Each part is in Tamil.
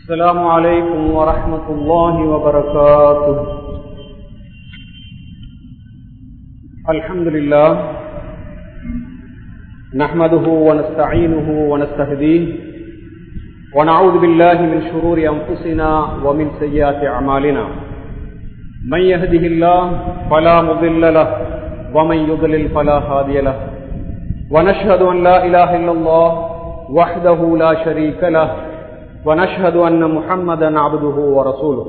السلام عليكم ورحمة الله وبركاته الحمد لله نحمده ونستعينه ونستهديه ونعوذ بالله من شرور أنفسنا ومن سيئات أعمالنا من يهده الله فلا مضل له ومن يضلل فلا هادي له ونشهد أن لا إله إلا الله وحده لا شريك له ونشهد أن محمدا عبده ورسوله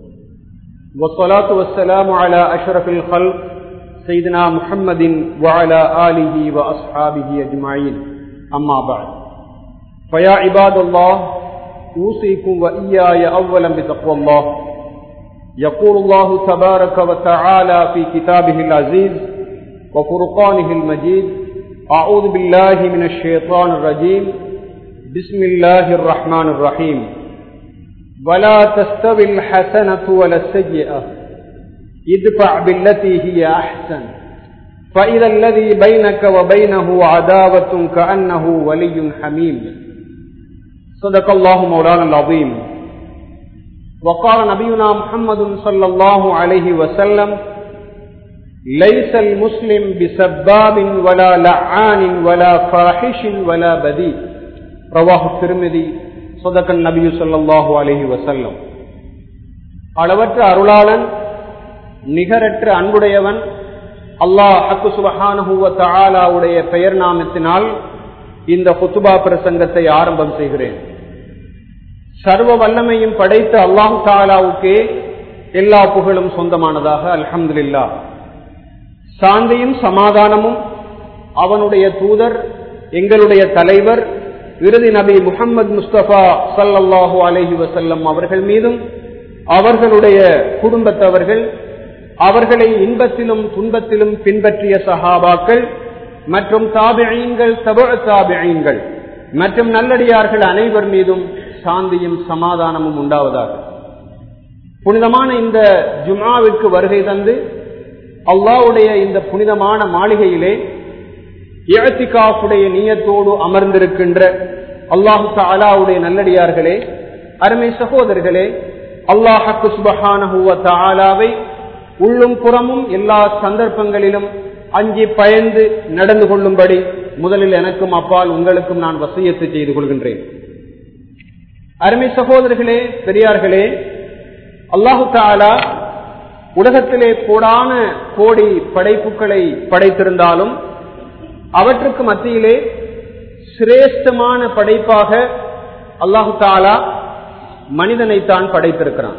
والصلاة والسلام على أشرف الخلق سيدنا محمد وعلى آله وأصحابه أجمعين أما بعد فيا عباد الله أوصيكم وإياي أولا بتقوى الله يقول الله تبارك وتعالى في كتابه العزيز وفرقانه المجيد أعوذ بالله من الشيطان الرجيم بسم الله الرحمن الرحيم ولا تستوي الحسنة ولا السيئة ادفع بالتي هي أحسن فإذا الذي بينك وبينه عداوة كأنه ولي حميم صدق الله مولانا العظيم وقال نبينا محمد صلى الله عليه وسلم ليس المسلم بسباب ولا لعان ولا فاحش ولا بذيء ரவாஹு திருமதி சொதக்கன் நபியு சொல்லாஹு அலஹி வசல்லம் அளவற்ற அருளாளன் நிகரற்ற அன்புடையவன் அல்லாஹ் அக்கு சுபஹானுவ தாலாவுடைய பெயர் நாமத்தினால் இந்த குத்துபா பிரசங்கத்தை ஆரம்பம் செய்கிறேன் சர்வ வல்லமையும் படைத்த அல்லாஹு தாலாவுக்கே எல்லா புகழும் சொந்தமானதாக அல்ஹம்துல்லா சாந்தியும் சமாதானமும் அவனுடைய தூதர் எங்களுடைய தலைவர் இறுதி நபி முகமது முஸ்தபா சல்லாஹூ அலஹி வசல்லம் அவர்கள் மீதும் அவர்களுடைய குடும்பத்தவர்கள் அவர்களை இன்பத்திலும் துன்பத்திலும் பின்பற்றிய சஹாபாக்கள் மற்றும் தாபியங்கள் தப தாபியங்கள் மற்றும் நல்லடியார்கள் அனைவர் மீதும் சாந்தியும் சமாதானமும் உண்டாவதாக புனிதமான இந்த ஜுமாவிற்கு வருகை தந்து அல்லாவுடைய இந்த புனிதமான மாளிகையிலே இழத்திகாஃபுடைய நீயத்தோடு அமர்ந்திருக்கின்ற அல்லாஹு தாலாவுடைய நல்லடியார்களே அருமை சகோதரர்களே அல்லாஹக்கு சுபஹானஹுவ தாலாவை உள்ளும் புறமும் எல்லா சந்தர்ப்பங்களிலும் அஞ்சி பயந்து நடந்து கொள்ளும்படி முதலில் எனக்கும் அப்பால் உங்களுக்கும் நான் வசியத்து செய்து கொள்கின்றேன் அருமை சகோதரர்களே பெரியார்களே அல்லாஹு தாலா உலகத்திலே கோடான கோடி படைப்புகளை படைத்திருந்தாலும் அவற்றுக்கு மத்தியிலே சிரேஷ்டமான படைப்பாக அல்லாஹு தாலா மனிதனைத்தான் படைத்திருக்கிறான்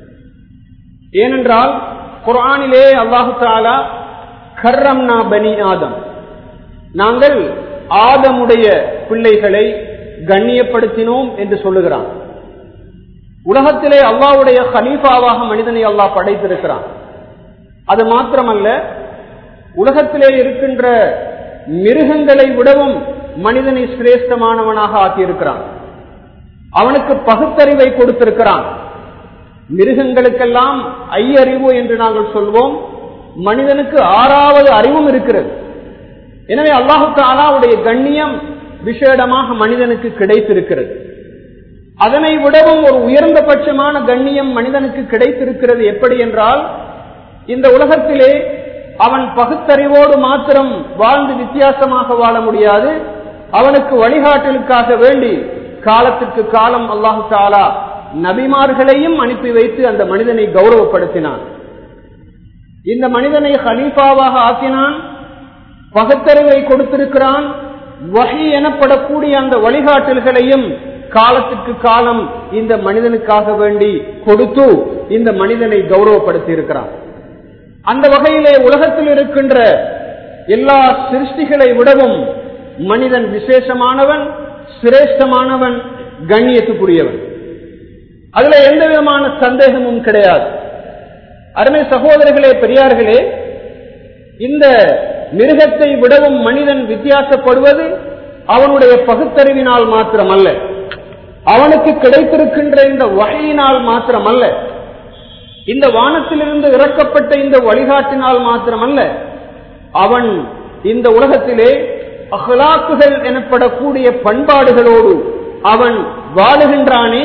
ஏனென்றால் குரானிலே அல்லாஹு தாலா கர்ரம்னா பனி ஆதம் நாங்கள் ஆதமுடைய பிள்ளைகளை கண்ணியப்படுத்தினோம் என்று சொல்லுகிறான் உலகத்திலே அல்லாவுடைய ஹலீஃபாவாக மனிதனை அல்லாஹ் படைத்திருக்கிறான் அது மாத்திரமல்ல உலகத்திலே இருக்கின்ற மிருகங்களை விடவும் மனிதனை சிரேஷ்டமானவனாக ஆக்கியிருக்கிறான் அவனுக்கு பகுத்தறிவை கொடுத்திருக்கிறான் மிருகங்களுக்கெல்லாம் ஐயறிவு என்று நாங்கள் சொல்வோம் மனிதனுக்கு ஆறாவது அறிவும் இருக்கிறது எனவே அல்லாஹு தாலாவுடைய கண்ணியம் விசேடமாக மனிதனுக்கு கிடைத்திருக்கிறது அதனை விடவும் ஒரு உயர்ந்தபட்சமான கண்ணியம் மனிதனுக்கு கிடைத்திருக்கிறது எப்படி என்றால் இந்த உலகத்திலே அவன் பகுத்தறிவோடு மாத்திரம் வாழ்ந்து வித்தியாசமாக வாழ முடியாது அவனுக்கு வழிகாட்டலுக்காக வேண்டி காலத்துக்கு காலம் அல்லாஹு தாலா நபிமார்களையும் அனுப்பி வைத்து அந்த மனிதனை கௌரவப்படுத்தினான் இந்த மனிதனை ஹலீஃபாவாக ஆக்கினான் பகுத்தறிவை கொடுத்திருக்கிறான் வகை எனப்படக்கூடிய அந்த வழிகாட்டல்களையும் காலத்துக்கு காலம் இந்த மனிதனுக்காக வேண்டி கொடுத்து இந்த மனிதனை கௌரவப்படுத்தி இருக்கிறான் அந்த வகையிலே உலகத்தில் இருக்கின்ற எல்லா சிருஷ்டிகளை விடவும் மனிதன் விசேஷமானவன் சிரேஷ்டமானவன் கண்ணியத்துக்குரியவன் அதுல எந்த விதமான சந்தேகமும் கிடையாது அருமை சகோதரர்களே பெரியார்களே இந்த மிருகத்தை விடவும் மனிதன் வித்தியாசப்படுவது அவனுடைய பகுத்தறிவினால் மாத்திரமல்ல அவனுக்கு கிடைத்திருக்கின்ற இந்த வகையினால் மாத்திரமல்ல இந்த வானத்திலிருந்து இறக்கப்பட்ட இந்த வழிகாட்டினால் மாத்திரமல்ல அவன் இந்த உலகத்திலே அஹ்லாக்குகள் எனப்படக்கூடிய பண்பாடுகளோடு அவன் வாழுகின்றானே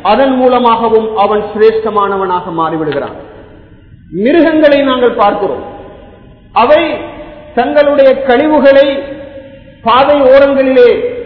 அதன் மூலமாகவும் அவன் சிரேஷ்டமானவனாக மாறிவிடுகிறான் மிருகங்களை நாங்கள் பார்க்கிறோம் அவை தங்களுடைய கழிவுகளை பாதை ஓரங்களிலே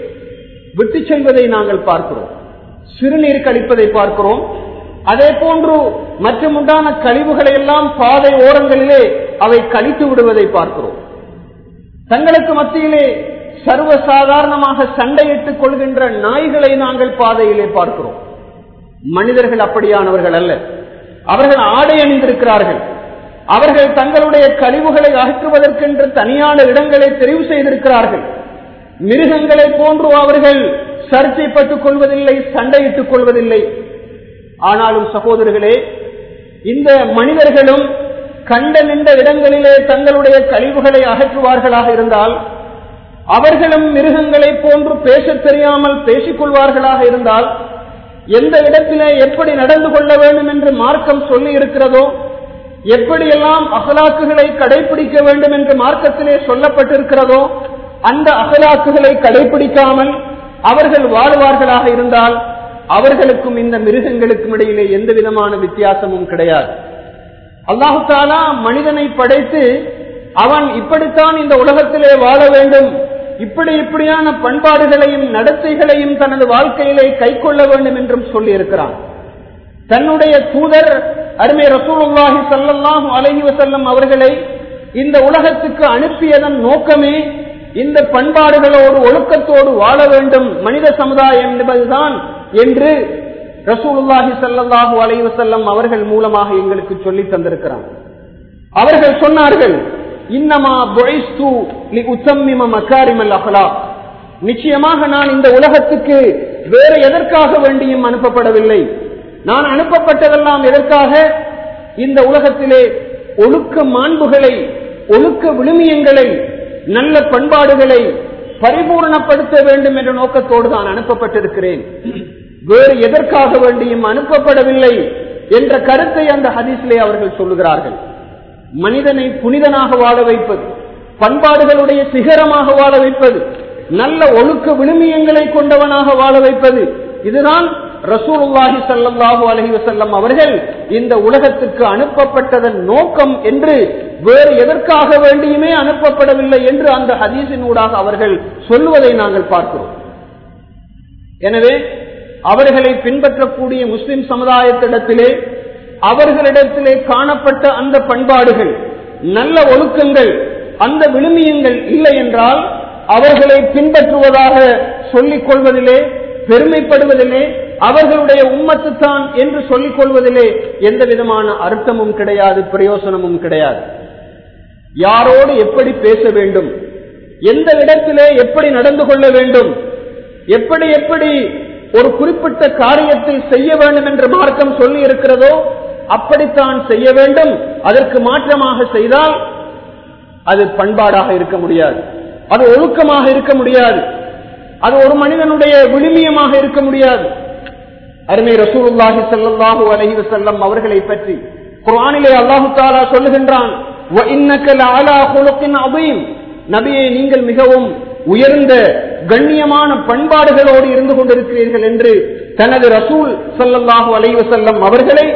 விட்டு செல்வதை நாங்கள் பார்க்கிறோம் சிறுநீர் கழிப்பதை பார்க்கிறோம் அதே போன்று மற்றுமுண்டான கழிவுகளை எல்லாம் பாதை ஓரங்களிலே அவை கழித்து விடுவதை பார்க்கிறோம் தங்களுக்கு மத்தியிலே சர்வசாதாரணமாக சண்டையிட்டுக் கொள்கின்ற நாய்களை நாங்கள் பாதையிலே பார்க்கிறோம் மனிதர்கள் அப்படியானவர்கள் அல்ல அவர்கள் ஆடை அணிந்திருக்கிறார்கள் அவர்கள் தங்களுடைய கழிவுகளை அகற்றுவதற்கென்று தனியான இடங்களை தெரிவு செய்திருக்கிறார்கள் மிருகங்களை போன்று அவர்கள் சர்ச்சைப்பட்டுக் கொள்வதில்லை சண்டையிட்டுக் கொள்வதில்லை ஆனாலும் சகோதரர்களே இந்த மனிதர்களும் கண்ட நின்ற இடங்களிலே தங்களுடைய கழிவுகளை அகற்றுவார்களாக இருந்தால் அவர்களும் மிருகங்களை போன்று பேசத் தெரியாமல் பேசிக் கொள்வார்களாக இருந்தால் எந்த இடத்திலே எப்படி நடந்து கொள்ள வேண்டும் என்று மார்க்கம் சொல்லி இருக்கிறதோ எப்படியெல்லாம் அகலாக்குகளை கடைபிடிக்க வேண்டும் என்று மார்க்கத்திலே சொல்லப்பட்டிருக்கிறதோ அந்த அகலாக்குகளை கடைபிடிக்காமல் அவர்கள் வாழ்வார்களாக இருந்தால் அவர்களுக்கும் இந்த மிருகங்களுக்கும் இடையிலே எந்த விதமான வித்தியாசமும் கிடையாது அல்லாஹு தாலா மனிதனை படைத்து அவன் இப்படித்தான் இந்த உலகத்திலே வாழ வேண்டும் இப்படி இப்படியான பண்பாடுகளையும் நடத்தைகளையும் தனது வாழ்க்கையிலே கை கொள்ள வேண்டும் என்றும் சொல்லி இருக்கிறான் தன்னுடைய தூதர் அருமை ரசூலுல்லாஹி சல்லாஹூ அலஹி வசல்லம் அவர்களை இந்த உலகத்துக்கு அனுப்பியதன் நோக்கமே இந்த பண்பாடுகளோடு ஒழுக்கத்தோடு வாழ வேண்டும் மனித சமுதாயம் என்பதுதான் என்று ரசூலுல்லாஹி சல்லாஹூ அலஹி வசல்லம் அவர்கள் மூலமாக எங்களுக்கு சொல்லி தந்திருக்கிறான் அவர்கள் சொன்னார்கள் இன்னமா பொய்ஸ்து லி உத்தம்மிம மக்காரிமல் அகலா நிச்சயமாக நான் இந்த உலகத்துக்கு வேற எதற்காக வேண்டியும் அனுப்பப்படவில்லை நான் அனுப்பப்பட்டதெல்லாம் எதற்காக இந்த உலகத்திலே ஒழுக்க மாண்புகளை ஒழுக்க விழுமியங்களை நல்ல பண்பாடுகளை பரிபூர்ணப்படுத்த வேண்டும் என்ற நோக்கத்தோடு தான் அனுப்பப்பட்டிருக்கிறேன் வேறு எதற்காக வேண்டியும் அனுப்பப்படவில்லை என்ற கருத்தை அந்த ஹதீஸிலே அவர்கள் சொல்லுகிறார்கள் மனிதனை புனிதனாக வாழ வைப்பது பண்பாடுகளுடைய சிகரமாக வாழ வைப்பது நல்ல ஒழுக்க விழுமியங்களை கொண்டவனாக வாழ வைப்பது இதுதான் ரசூலுல்லாஹி சல்லாஹூ அலஹி வசல்லம் அவர்கள் இந்த உலகத்துக்கு அனுப்பப்பட்டதன் நோக்கம் என்று வேறு எதற்காக வேண்டியுமே அனுப்பப்படவில்லை என்று அந்த ஹதீஸின் ஊடாக அவர்கள் சொல்லுவதை நாங்கள் பார்க்கிறோம் எனவே அவர்களை பின்பற்றக்கூடிய முஸ்லிம் சமுதாயத்திடத்திலே அவர்களிடத்திலே காணப்பட்ட அந்த பண்பாடுகள் நல்ல ஒழுக்கங்கள் அந்த விழுமியங்கள் இல்லை என்றால் அவர்களை பின்பற்றுவதாக சொல்லிக் கொள்வதிலே பெருமைப்படுவதிலே அவர்களுடைய உம்மத்து தான் என்று சொல்லிக் கொள்வதிலே எந்த விதமான அர்த்தமும் கிடையாது பிரயோசனமும் கிடையாது யாரோடு எப்படி பேச வேண்டும் எந்த இடத்திலே எப்படி நடந்து கொள்ள வேண்டும் எப்படி எப்படி ஒரு குறிப்பிட்ட காரியத்தை செய்ய வேண்டும் என்று மார்க்கம் சொல்லி இருக்கிறதோ அப்படித்தான் செய்ய வேண்டும் அதற்கு மாற்றமாக செய்தால் அது பண்பாடாக இருக்க முடியாது அது ஒழுக்கமாக இருக்க முடியாது அது ஒரு மனிதனுடைய விழுமியமாக இருக்க முடியாது அருமை ரசூலுல்லாஹி ஸல்லல்லாஹு அலைஹி வஸல்லம் அவர்களை பற்றி குர்ஆனிலே அல்லாஹு தஆலா சொல்லுகின்றான் வ இன்னக லஅலா குலுகின் அதீம் நபியே நீங்கள் மிகவும் உயர்ந்த கண்ணியமான பண்பாடுகளோடு இருந்து கொண்டிருக்கிறீர்கள் என்று தனது ரசூல் ஸல்லல்லாஹு அலைஹி வஸல்லம் அவர்களை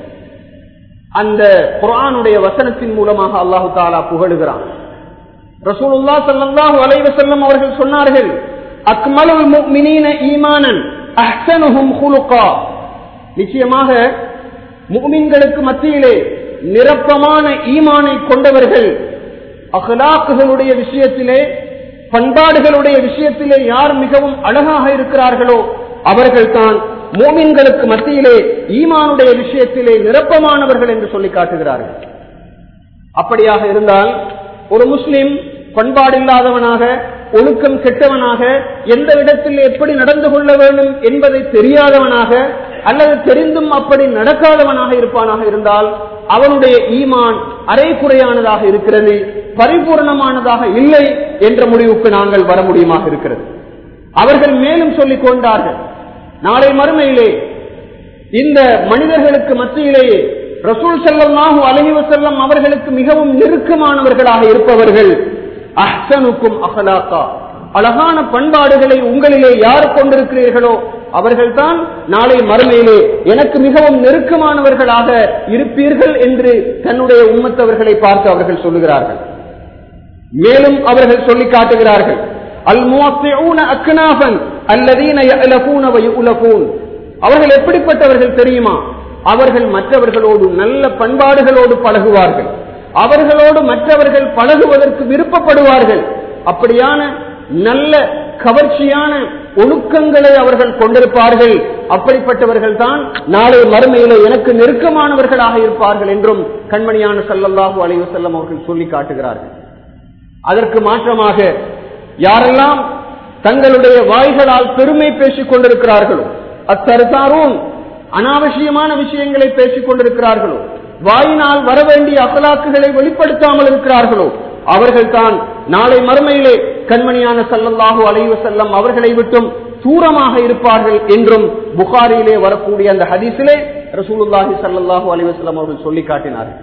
அந்த குர்ஆனுடைய வசனத்தின் மூலமாக அல்லாஹு தாலா புகழுகிறான் ரசூலுல்லா ஸல்லல்லாஹு அலைஹி வஸல்லம் அவர்கள் சொன்னார்கள் அக்மலுல் முஃமினீன ஈமானன் அஹ்சனுஹும் குலுகா நிச்சயமாக முஃமின்களுக்கு மத்தியிலே நிரப்பமான ஈமானை கொண்டவர்கள் அகலாக்குகளுடைய விஷயத்திலே பண்பாடுகளுடைய விஷயத்திலே யார் மிகவும் அழகாக இருக்கிறார்களோ அவர்கள் தான் மோமின்களுக்கு மத்தியிலே ஈமானுடைய விஷயத்திலே நிரப்பமானவர்கள் என்று சொல்லி காட்டுகிறார்கள் அப்படியாக இருந்தால் ஒரு முஸ்லிம் பண்பாடில்லாதவனாக ஒழுக்கம் கெட்டவனாக எந்த இடத்தில் எப்படி நடந்து கொள்ள வேண்டும் என்பதை தெரியாதவனாக அல்லது தெரிந்தும் அப்படி நடக்காதவனாக இருப்பானாக இருந்தால் அவனுடைய ஈமான் அரை குறையானதாக இருக்கிறது பரிபூர்ணமானதாக இல்லை என்ற முடிவுக்கு நாங்கள் வர முடியுமாக இருக்கிறது அவர்கள் மேலும் சொல்லிக் கொண்டார்கள் நாளை மறுமையிலே இந்த மனிதர்களுக்கு மத்தியிலேயே ரசூல் செல்லமாக அலஹி வசல்லம் அவர்களுக்கு மிகவும் நெருக்கமானவர்களாக இருப்பவர்கள் அஹ்சனுக்கும் அகலாக்கா அழகான பண்பாடுகளை உங்களிலே யார் கொண்டிருக்கிறீர்களோ அவர்கள்தான் நாளை மறுமையிலே எனக்கு மிகவும் நெருக்கமானவர்களாக இருப்பீர்கள் என்று தன்னுடைய உம்மத்தவர்களை பார்த்து அவர்கள் சொல்லுகிறார்கள் மேலும் அவர்கள் சொல்லி காட்டுகிறார்கள் அல் முவத்திஊன அக்னாஃபன் அல்லதீன யஅலஃபூன வயுலஃபூன் அவர்கள் எப்படிப்பட்டவர்கள் தெரியுமா அவர்கள் மற்றவர்களோடு நல்ல பண்பாடுகளோடு பழகுவார்கள் அவர்களோடு மற்றவர்கள் பழகுவதற்கு விருப்பப்படுவார்கள் அப்படியான நல்ல கவர்ச்சியான ஒழுக்கங்களை அவர்கள் கொண்டிருப்பார்கள் அப்படிப்பட்டவர்கள் தான் நாளை மறுமையில எனக்கு நெருக்கமானவர்களாக இருப்பார்கள் என்றும் கண்மணியான சல்லல்லாஹு அலைஹி வஸல்லம் அவர்கள் சொல்லி காட்டுகிறார்கள் அதற்கு மாற்றமாக யாரெல்லாம் தங்களுடைய வாய்களால் பெருமை பேசிக் கொண்டிருக்கிறார்களோ அத்தருசாரும் அனாவசியமான விஷயங்களை பேசிக் கொண்டிருக்கிறார்களோ வாயினால் வரவேண்டிய அகலாக்குகளை வெளிப்படுத்தாமல் இருக்கிறார்களோ அவர்கள்தான் நாளை மறுமையிலே கண்மணியான சல்லல்லாஹு அலைவ செல்லம் அவர்களை விட்டும் தூரமாக இருப்பார்கள் என்றும் புகாரியிலே வரக்கூடிய அந்த ஹதீஸிலே ரசூலுல்லாஹி சல்லல்லாஹு அலைவசல்லம் அவர்கள் சொல்லி காட்டினார்கள்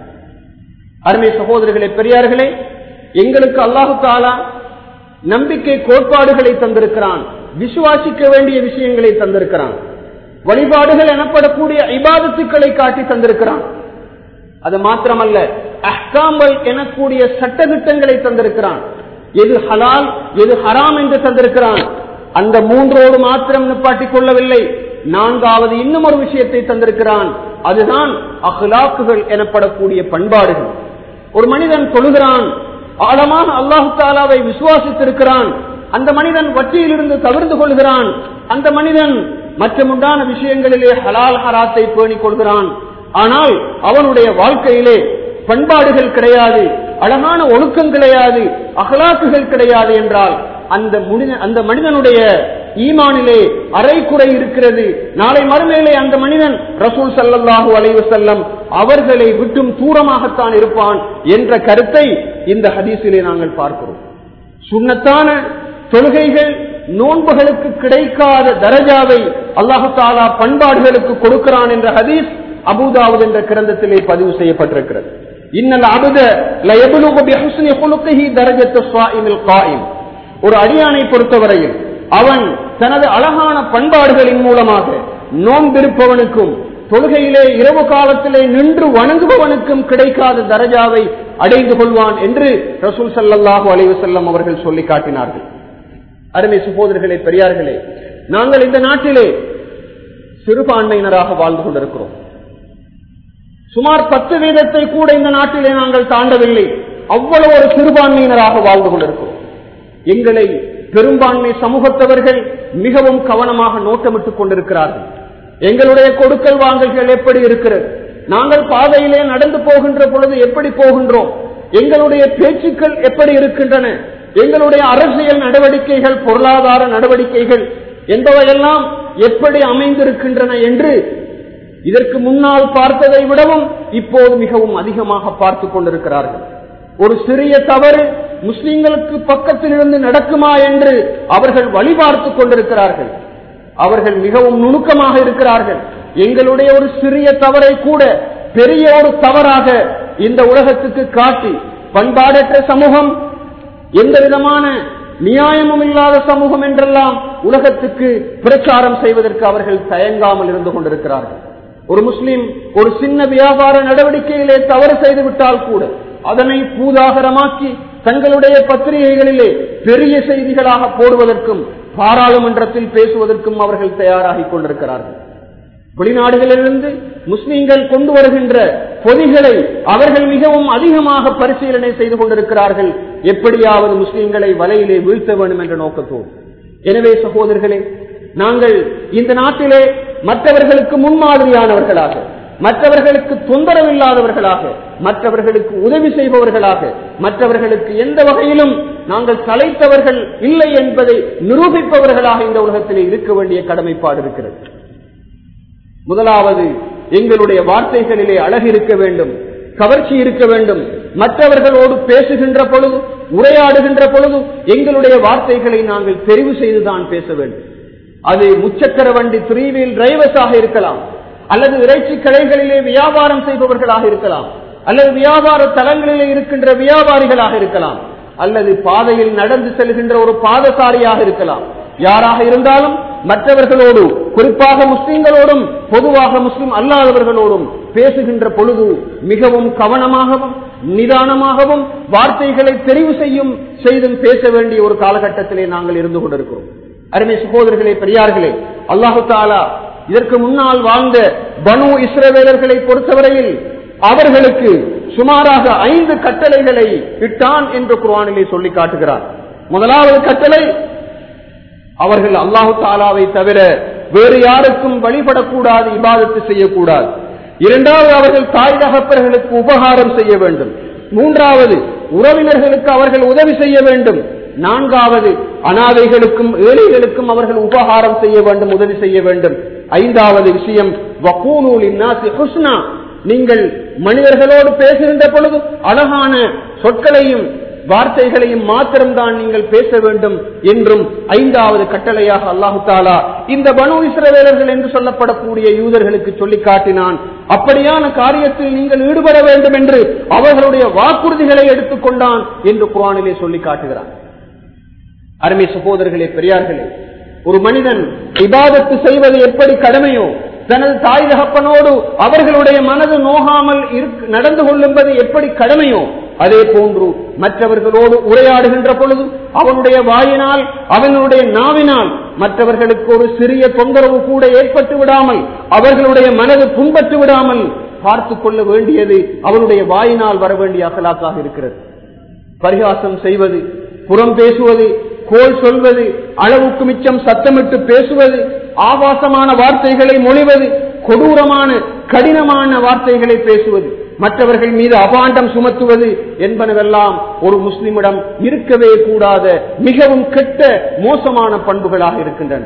அருமை சகோதரர்களே பெரியார்களே எங்களுக்கு அல்லாஹு தாலா நம்பிக்கை கோட்பாடுகளை தந்திருக்கிறான் விசுவாசிக்க வேண்டிய விஷயங்களை தந்திருக்கிறான் வழிபாடுகள் எனப்படக்கூடிய இபாதத்துக்களை காட்டி தந்திருக்கிறான் அது மாத்திரமல்ல அஹ்காம்பல் எனக்கூடிய சட்டத்திட்டங்களை தந்திருக்கிறான் எது ஹலால் எது ஹராம் என்று தந்திருக்கிறான் அந்த மூன்றோடு மாத்திரம் நிப்பாட்டிக் கொள்ளவில்லை நான்காவது இன்னும் ஒரு விஷயத்தை தந்திருக்கிறான் அதுதான் அஹ்லாக்குகள் எனப்படக்கூடிய பண்பாடுகள் ஒரு மனிதன் தொழுகிறான் ஆழமாக அல்லாஹு தாலாவை விசுவாசித்திருக்கிறான் அந்த மனிதன் வட்டியிலிருந்து தவிர்த்து கொள்கிறான் அந்த மனிதன் மற்ற முண்டான விஷயங்களிலே ஹலால் ஹராத்தை பேணிக் கொள்கிறான் ஆனால் அவனுடைய வாழ்க்கையிலே பண்பாடுகள் கிடையாது அழகான ஒழுக்கம் கிடையாது அகலாக்குகள் கிடையாது என்றால் அந்த அந்த மனிதனுடைய ஈமானிலே அரைக்குறை இருக்கிறது நாளை மறுமையிலே அந்த மனிதன் ரசூல் சல்லல்லாஹூ அலைவு செல்லம் அவர்களை விட்டும் தூரமாகத்தான் இருப்பான் என்ற கருத்தை இந்த ஹதீஸிலே நாங்கள் பார்க்கிறோம் சுண்ணத்தான தொழுகைகள் நோன்புகளுக்கு கிடைக்காத தரஜாவை அல்லாஹு தாலா பண்பாடுகளுக்கு கொடுக்கிறான் என்ற ஹதீஸ் அபுதாவுத் என்ற கிரந்தத்திலே பதிவு செய்யப்பட்டிருக்கிறது இன்னல் அபுத ஒரு அடியானை பொறுத்தவரையில் அவன் தனது அழகான பண்பாடுகளின் மூலமாக நோன்பிருப்பவனுக்கும் தொழுகையிலே இரவு காலத்திலே நின்று வணங்குபவனுக்கும் கிடைக்காத தரஜாவை அடைந்து கொள்வான் என்று ரசூல் சல்லாஹூ அலைவு செல்லம் அவர்கள் சொல்லி காட்டினார்கள் அருமை சகோதரர்களே பெரியார்களே நாங்கள் இந்த நாட்டிலே சிறுபான்மையினராக வாழ்ந்து கொண்டிருக்கிறோம் சுமார் பத்து வீதத்தை கூட இந்த நாட்டிலே நாங்கள் தாண்டவில்லை அவ்வளவு ஒரு சிறுபான்மையினராக வாழ்ந்து கொண்டிருக்கிறோம் எங்களை பெரும்பான்மை சமூகத்தவர்கள் மிகவும் கவனமாக நோட்டமிட்டுக் கொண்டிருக்கிறார்கள் எங்களுடைய கொடுக்கல் வாங்கல்கள் எப்படி இருக்கிறது நாங்கள் பாதையிலே நடந்து போகின்ற பொழுது எப்படி போகின்றோம் எங்களுடைய பேச்சுக்கள் எப்படி இருக்கின்றன எங்களுடைய அரசியல் நடவடிக்கைகள் பொருளாதார நடவடிக்கைகள் என்பவையெல்லாம் எப்படி அமைந்திருக்கின்றன என்று இதற்கு முன்னால் பார்த்ததை விடவும் இப்போது மிகவும் அதிகமாக பார்த்து கொண்டிருக்கிறார்கள் ஒரு சிறிய தவறு முஸ்லிம்களுக்கு பக்கத்தில் இருந்து நடக்குமா என்று அவர்கள் வழிபார்த்து கொண்டிருக்கிறார்கள் அவர்கள் மிகவும் நுணுக்கமாக இருக்கிறார்கள் எங்களுடைய ஒரு சிறிய தவறை கூட பெரிய ஒரு தவறாக இந்த உலகத்துக்கு காட்டி பண்பாடற்ற சமூகம் எந்த விதமான நியாயமும் இல்லாத சமூகம் என்றெல்லாம் உலகத்துக்கு பிரச்சாரம் செய்வதற்கு அவர்கள் தயங்காமல் இருந்து கொண்டிருக்கிறார்கள் ஒரு முஸ்லிம் ஒரு சின்ன வியாபார நடவடிக்கையிலே தவறு செய்து விட்டால் கூட அதனை பூதாகரமாக்கி தங்களுடைய பத்திரிகைகளிலே பெரிய செய்திகளாக போடுவதற்கும் பாராளுமன்றத்தில் பேசுவதற்கும் அவர்கள் தயாராகி கொண்டிருக்கிறார்கள் வெளிநாடுகளிலிருந்து முஸ்லீம்கள் கொண்டு வருகின்ற பொதிகளை அவர்கள் மிகவும் அதிகமாக பரிசீலனை செய்து கொண்டிருக்கிறார்கள் எப்படியாவது முஸ்லீம்களை வலையிலே வீழ்த்த வேண்டும் என்ற நோக்கத்தோடு எனவே சகோதரர்களே நாங்கள் இந்த நாட்டிலே மற்றவர்களுக்கு முன்மாதிரியானவர்களாக மற்றவர்களுக்கு தொந்தரவு இல்லாதவர்களாக மற்றவர்களுக்கு உதவி செய்பவர்களாக மற்றவர்களுக்கு எந்த வகையிலும் நாங்கள் சளைத்தவர்கள் இல்லை என்பதை நிரூபிப்பவர்களாக இந்த உலகத்திலே இருக்க வேண்டிய கடமைப்பாடு இருக்கிறது முதலாவது எங்களுடைய வார்த்தைகளிலே அழகு இருக்க வேண்டும் கவர்ச்சி இருக்க வேண்டும் மற்றவர்களோடு பேசுகின்ற பொழுது உரையாடுகின்ற பொழுது எங்களுடைய வார்த்தைகளை நாங்கள் தெரிவு செய்துதான் பேச வேண்டும் அது முச்சக்கர வண்டி த்ரீ வீல் டிரைவர்ஸாக இருக்கலாம் அல்லது இறைச்சி கடைகளிலே வியாபாரம் செய்பவர்களாக இருக்கலாம் அல்லது வியாபார தலங்களிலே இருக்கின்ற வியாபாரிகளாக இருக்கலாம் அல்லது பாதையில் நடந்து செல்கின்ற ஒரு பாதசாரியாக இருக்கலாம் யாராக இருந்தாலும் மற்றவர்களோடு குறிப்பாக முஸ்லிம்களோடும் பொதுவாக முஸ்லிம் அல்லாதவர்களோடும் பேசுகின்ற பொழுது மிகவும் கவனமாகவும் நிதானமாகவும் வார்த்தைகளை தெரிவு செய்யும் செய்தும் பேச வேண்டிய ஒரு காலகட்டத்திலே நாங்கள் இருந்து கொண்டிருக்கிறோம் அருமை சகோதரர்களே பெரியார்களே அல்லாஹு தாலா இதற்கு முன்னால் வாழ்ந்த பனு இஸ்ரவேலர்களை பொறுத்தவரையில் அவர்களுக்கு சுமாராக ஐந்து கட்டளைகளை இட்டான் என்று குர்ஆனிலே சொல்லி காட்டுகிறார் முதலாவது கட்டளை அவர்கள் அல்லாஹு தாலாவை தவிர வேறு யாருக்கும் வழிபடக்கூடாது இபாதத்து செய்யக்கூடாது இரண்டாவது அவர்கள் தாய் தகப்பர்களுக்கு உபகாரம் செய்ய வேண்டும் மூன்றாவது உறவினர்களுக்கு அவர்கள் உதவி செய்ய வேண்டும் நான்காவது அனாதைகளுக்கும் ஏழைகளுக்கும் அவர்கள் உபகாரம் செய்ய வேண்டும் உதவி செய்ய வேண்டும் ஐந்தாவது விஷயம் வக்கூனூலின் ஹுஸ்னா நீங்கள் மனிதர்களோடு பேசுகின்ற பொழுது அழகான சொற்களையும் வார்த்தைகளையும் மாத்திரம்தான் நீங்கள் பேச வேண்டும் என்றும் ஐந்தாவது கட்டளையாக அல்லாஹு தாலா இந்த பனு இஸ்ரவேலர்கள் என்று சொல்லப்படக்கூடிய யூதர்களுக்கு சொல்லி காட்டினான் அப்படியான காரியத்தில் நீங்கள் ஈடுபட வேண்டும் என்று அவர்களுடைய வாக்குறுதிகளை எடுத்துக்கொண்டான் என்று குரானிலே சொல்லி காட்டுகிறான் அருமை சகோதரர்களே பெரியார்களே ஒரு மனிதன் இபாதத்து செய்வது எப்படி கடமையோ தனது தாய் தகப்பனோடு அவர்களுடைய மனது நோகாமல் நடந்து கொள்ளும்பது எப்படி கடமையோ அதே போன்று மற்றவர்களோடு உரையாடுகின்ற பொழுது அவனுடைய வாயினால் அவனுடைய நாவினால் மற்றவர்களுக்கு ஒரு சிறிய தொந்தரவு கூட ஏற்பட்டு விடாமல் அவர்களுடைய மனது புண்பட்டு விடாமல் பார்த்து கொள்ள வேண்டியது அவனுடைய வாயினால் வர வேண்டிய அகலாக்காக இருக்கிறது பரிகாசம் செய்வது புறம் பேசுவது கோல் சொல்வது அளவுக்கு மிச்சம் சத்தமிட்டு பேசுவது ஆபாசமான வார்த்தைகளை மொழிவது கொடூரமான கடினமான வார்த்தைகளை பேசுவது மற்றவர்கள் மீது அபாண்டம் சுமத்துவது என்பனவெல்லாம் ஒரு முஸ்லிமிடம் இருக்கவே கூடாத மிகவும் கெட்ட மோசமான பண்புகளாக இருக்கின்றன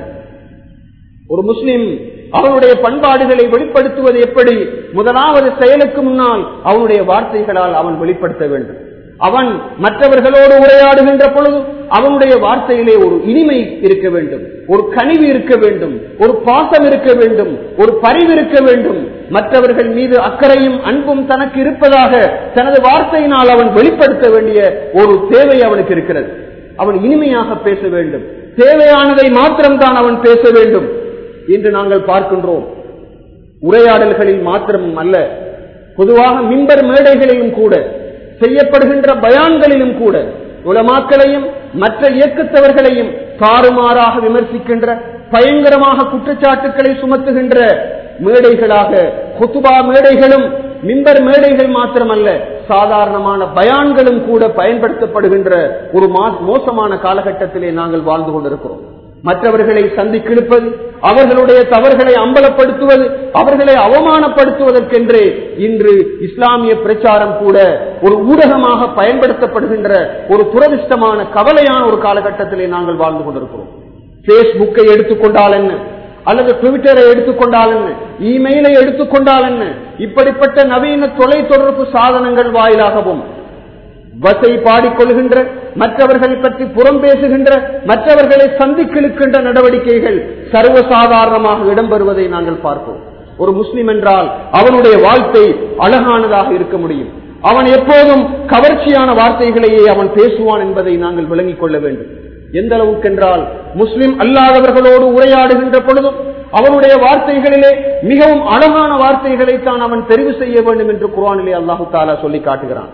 ஒரு முஸ்லிம் அவனுடைய பண்பாடுகளை வெளிப்படுத்துவது எப்படி முதலாவது செயலுக்கு முன்னால் அவனுடைய வார்த்தைகளால் அவன் வெளிப்படுத்த வேண்டும் அவன் மற்றவர்களோடு உரையாடுகின்ற பொழுது அவனுடைய வார்த்தையிலே ஒரு இனிமை இருக்க வேண்டும் ஒரு கனிவு இருக்க வேண்டும் ஒரு பாசம் இருக்க வேண்டும் ஒரு பரிவு இருக்க வேண்டும் மற்றவர்கள் மீது அக்கறையும் அன்பும் தனக்கு இருப்பதாக தனது வார்த்தையினால் அவன் வெளிப்படுத்த வேண்டிய ஒரு தேவை அவனுக்கு இருக்கிறது அவன் இனிமையாக பேச வேண்டும் தேவையானதை மாத்திரம்தான் அவன் பேச வேண்டும் என்று நாங்கள் பார்க்கின்றோம் உரையாடல்களில் மாத்திரம் அல்ல பொதுவாக மின்பர் மேடைகளிலும் கூட செய்யப்படுகின்ற பயான்களிலும் கூட உலமாக்களையும் மற்ற இயக்கத்தவர்களையும் தாறுமாறாக விமர்சிக்கின்ற பயங்கரமாக குற்றச்சாட்டுக்களை சுமத்துகின்ற மேடைகளாக குத்துபா மேடைகளும் மிம்பர் மேடைகள் மாத்திரமல்ல சாதாரணமான பயான்களும் கூட பயன்படுத்தப்படுகின்ற ஒரு மோசமான காலகட்டத்திலே நாங்கள் வாழ்ந்து கொண்டிருக்கிறோம் மற்றவர்களை சந்திக்கிழுப்பது அவர்களுடைய தவறுகளை அம்பலப்படுத்துவது அவர்களை அவமானப்படுத்துவதற்கென்றே இன்று இஸ்லாமிய பிரச்சாரம் கூட ஒரு ஊடகமாக பயன்படுத்தப்படுகின்ற ஒரு துரதிருஷ்டமான கவலையான ஒரு காலகட்டத்திலே நாங்கள் வாழ்ந்து கொண்டிருக்கிறோம் பேஸ்புக்கை எடுத்துக்கொண்டால் என்ன அல்லது ட்விட்டரை எடுத்துக்கொண்டால் என்ன இமெயிலை எடுத்துக்கொண்டால் என்ன இப்படிப்பட்ட நவீன தொலை தொடர்பு சாதனங்கள் வாயிலாகவும் வசை பாடிக்கொள்கின்ற மற்றவர்கள் பற்றி புறம் பேசுகின்ற மற்றவர்களை சந்திக்கிழுக்கின்ற நடவடிக்கைகள் சர்வசாதாரணமாக இடம்பெறுவதை நாங்கள் பார்ப்போம் ஒரு முஸ்லிம் என்றால் அவனுடைய வாழ்க்கை அழகானதாக இருக்க முடியும் அவன் எப்போதும் கவர்ச்சியான வார்த்தைகளையே அவன் பேசுவான் என்பதை நாங்கள் விளங்கிக் கொள்ள வேண்டும் எந்த அளவுக்கு என்றால் முஸ்லிம் அல்லாதவர்களோடு உரையாடுகின்ற பொழுதும் அவனுடைய வார்த்தைகளிலே மிகவும் அழகான வார்த்தைகளை தான் அவன் தெரிவு செய்ய வேண்டும் என்று குரானிலே அல்லாஹு தாலா சொல்லி காட்டுகிறான்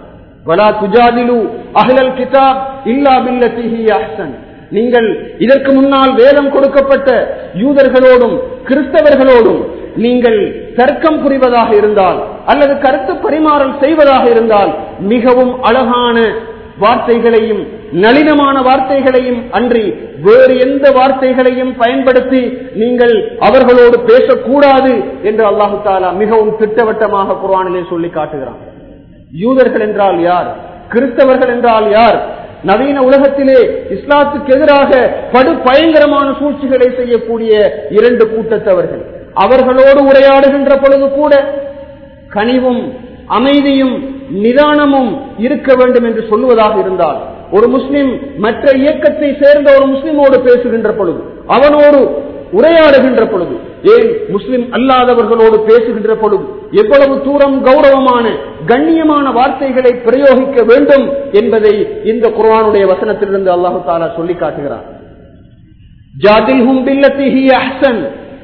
நீங்கள் இதற்கு முன்னால் வேதம் கொடுக்கப்பட்ட யூதர்களோடும் கிறிஸ்தவர்களோடும் நீங்கள் தர்க்கம் புரிவதாக இருந்தால் அல்லது கருத்து பரிமாறல் செய்வதாக இருந்தால் மிகவும் அழகான வார்த்தைகளையும் நளினமான வார்த்தைகளையும் அன்றி வேறு எந்த வார்த்தைகளையும் பயன்படுத்தி நீங்கள் அவர்களோடு பேசக்கூடாது என்று அல்லாஹு தாலா மிகவும் திட்டவட்டமாக குரானிலே சொல்லி காட்டுகிறான் யூதர்கள் என்றால் யார் கிறிஸ்தவர்கள் என்றால் யார் நவீன உலகத்திலே இஸ்லாத்துக்கு எதிராக படு பயங்கரமான சூழ்ச்சிகளை செய்யக்கூடிய இரண்டு கூட்டத்தவர்கள் அவர்களோடு உரையாடுகின்ற பொழுது கூட கனிவும் அமைதியும் நிதானமும் இருக்க வேண்டும் என்று சொல்லுவதாக இருந்தால் ஒரு முஸ்லிம் மற்ற இயக்கத்தை சேர்ந்த ஒரு முஸ்லிமோடு பேசுகின்ற பொழுது அவனோடு உரையாடுகின்ற பொழுது ஏன் முஸ்லிம் அல்லாதவர்களோடு பேசுகின்ற பொழுது எவ்வளவு தூரம் கௌரவமான கண்ணியமான வார்த்தைகளை பிரயோகிக்க வேண்டும் என்பதை இந்த குர்ஆனுடைய வசனத்திலிருந்து அல்லாஹு தாலா சொல்லி காட்டுகிறார் ஜாதில்ஹும் பில்லத்தி ஹி அஹ்சன்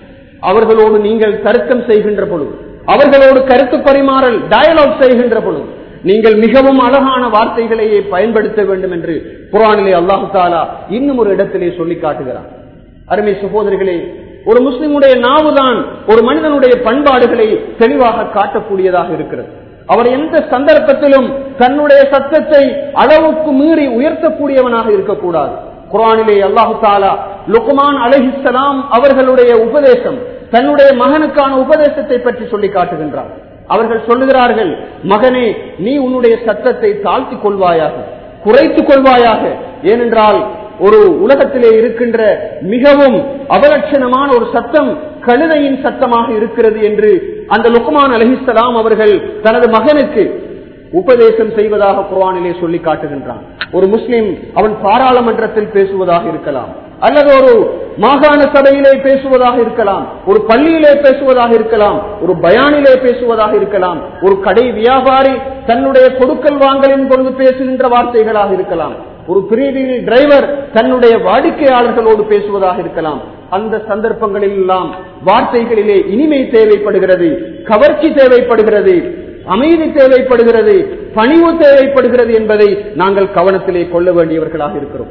அவர்களோடு நீங்கள் தர்க்கம் செய்கின்ற பொழுது அவர்களோடு கருத்து பரிமாறல் டயலாக் செய்கின்ற பொழுது நீங்கள் மிகவும் அழகான வார்த்தைகளையே பயன்படுத்த வேண்டும் என்று குரானிலே அல்லாஹு தாலா இன்னும் ஒரு இடத்திலே சொல்லி காட்டுகிறார் அருமை சகோதரிகளே ஒரு முஸ்லிமுடைய நாவுதான் ஒரு மனிதனுடைய பண்பாடுகளை தெளிவாக காட்டக்கூடியதாக இருக்கிறது அவர் எந்த சந்தர்ப்பத்திலும் தன்னுடைய சத்தத்தை அளவுக்கு மீறி உயர்த்தக்கூடியவனாக இருக்கக்கூடாது குரானிலே அல்லாஹு தாலா லுக்மான் அலஹிசலாம் அவர்களுடைய உபதேசம் தன்னுடைய மகனுக்கான உபதேசத்தை பற்றி சொல்லி காட்டுகின்றார் அவர்கள் சொல்லுகிறார்கள் மகனே நீ உன்னுடைய சத்தத்தை தாழ்த்திக் கொள்வாயாக குறைத்துக் கொள்வாயாக ஏனென்றால் ஒரு உலகத்திலே இருக்கின்ற மிகவும் அவலட்சணமான ஒரு சத்தம் கழுதையின் சத்தமாக இருக்கிறது என்று அந்த லுக்மான் அலஹிசலாம் அவர்கள் தனது மகனுக்கு உபதேசம் செய்வதாக குர்ஆனிலே சொல்லி காட்டுகின்றான் ஒரு முஸ்லிம் அவன் பாராளுமன்றத்தில் பேசுவதாக இருக்கலாம் அல்லது ஒரு மாகாண சபையிலே பேசுவதாக இருக்கலாம் ஒரு பள்ளியிலே பேசுவதாக இருக்கலாம் ஒரு பயானிலே பேசுவதாக இருக்கலாம் ஒரு கடை வியாபாரி தன்னுடைய கொடுக்கல் வாங்கலின் பொழுது பேசுகின்ற வார்த்தைகளாக இருக்கலாம் ஒரு பிரிவில் டிரைவர் தன்னுடைய வாடிக்கையாளர்களோடு பேசுவதாக இருக்கலாம் அந்த சந்தர்ப்பங்களில் எல்லாம் வார்த்தைகளிலே இனிமை தேவைப்படுகிறது கவர்ச்சி தேவைப்படுகிறது அமைதி தேவைப்படுகிறது பணிவு தேவைப்படுகிறது என்பதை நாங்கள் கவனத்திலே கொள்ள வேண்டியவர்களாக இருக்கிறோம்